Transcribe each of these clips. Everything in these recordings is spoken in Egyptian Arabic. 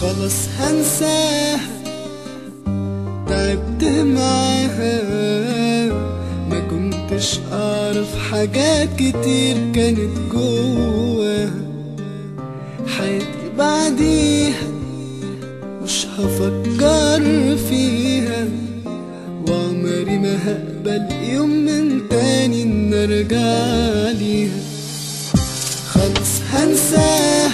خلاص هنساها تعبت معاها ما كنتش اعرف حاجات كتير كانت جواها حياتي بعديها مش هفكر فيها وعمري ما هقبل يوم من تاني ان ارجع ليها خلاص هنساها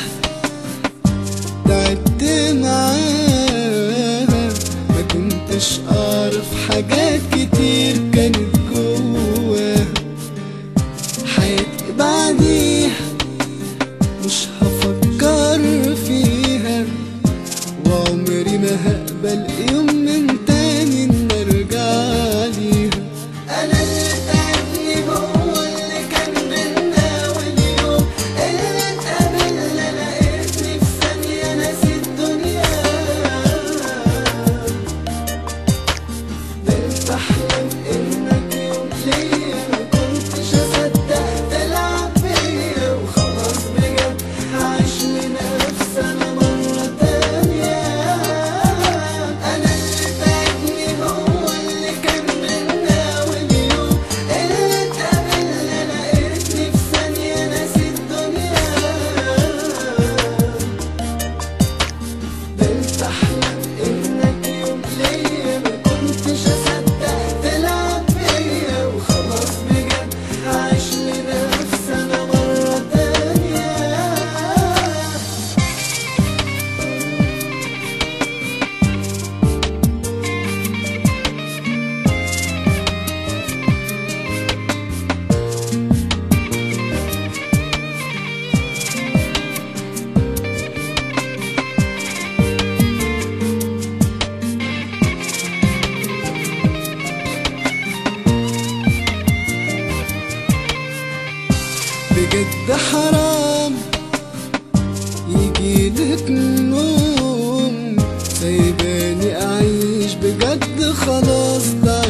تعبت معاها ما كنتش اعرف حاجات كتير كانت جواها حياتي بعديها مش هفكر فيها وعمري ما هقبل يوم من تاني ان ارجع ليها انا اللي تعبني هو اللي كان بينا واليوم اللي اتقابلنا لقيتني في ثانية ناسي الدنيا بقيت احلم انك يوم ليا ما كنتش اصدق تلعب بيا وخلاص بجد هعيش لنفسي انا مرة تانية انا اللي تعبني هو اللي كان بينا واليوم اللي اتقابلنا لقيتني في ثانية ناسي الدنيا بقيت احلم انك يوم ليا ما كنتش اصدق تلعب بيا وخلاص بجد هعيش لنفسي انا مرة تانية بجد حرام يجيلك نوم سايباني اعيش بجد خلاص ضعيف